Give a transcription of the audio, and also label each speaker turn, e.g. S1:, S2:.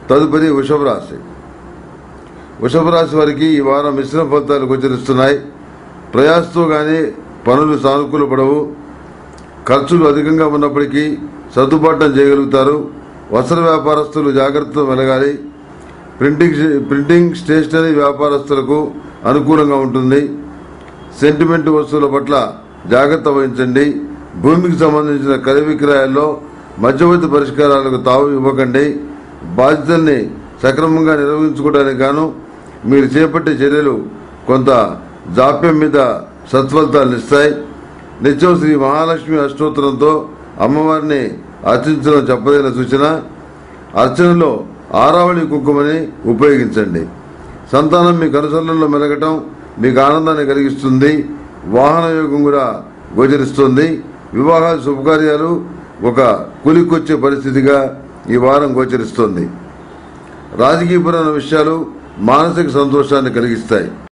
S1: తదుపరి వృషభ రాశి వృషభ రాశి వారికి ఈ వారం మిశ్రమ ఫలితాలు గోచరిస్తున్నాయి ప్రయాసతో గానీ పనులు సానుకూల పడవు ఖర్చులు అధికంగా ఉన్నప్పటికీ సర్దుబాటు చేయగలుగుతారు వస్త్ర వ్యాపారస్తులు జాగ్రత్తతో మెలగాలి ప్రింటింగ్ ప్రింటింగ్ స్టేషనరీ వ్యాపారస్తులకు అనుకూలంగా ఉంటుంది సెంటిమెంట్ వస్తువుల పట్ల జాగ్రత్త వహించండి భూమికి సంబంధించిన క్రయ విక్రయాల్లో మధ్యవర్తి పరిష్కారాలకు తావు ఇవ్వకండి బాధ్యతల్ని సక్రమంగా నిర్వహించుకోవడానికి గాను మీరు చేపట్టే చర్యలు కొంత జాప్యం మీద సత్ఫలితాలను ఇస్తాయి నిత్యం శ్రీ మహాలక్ష్మి అష్టోత్తరంతో అమ్మవారిని అర్చించడం చెప్పదగిన సూచన అర్చనలో ఆరావళి కుంకుమని ఉపయోగించండి సంతానం మీకు అనుసరణలో మెలగటం మీకు ఆనందాన్ని కలిగిస్తుంది వాహన యోగం కూడా గోచరిస్తుంది వివాహాలు శుభకార్యాలు ఒక కులికొచ్చే పరిస్థితిగా ఈ వారం గోచరిస్తుంది రాజకీయపరమైన విషయాలు మానసిక సంతోషాన్ని కలిగిస్తాయి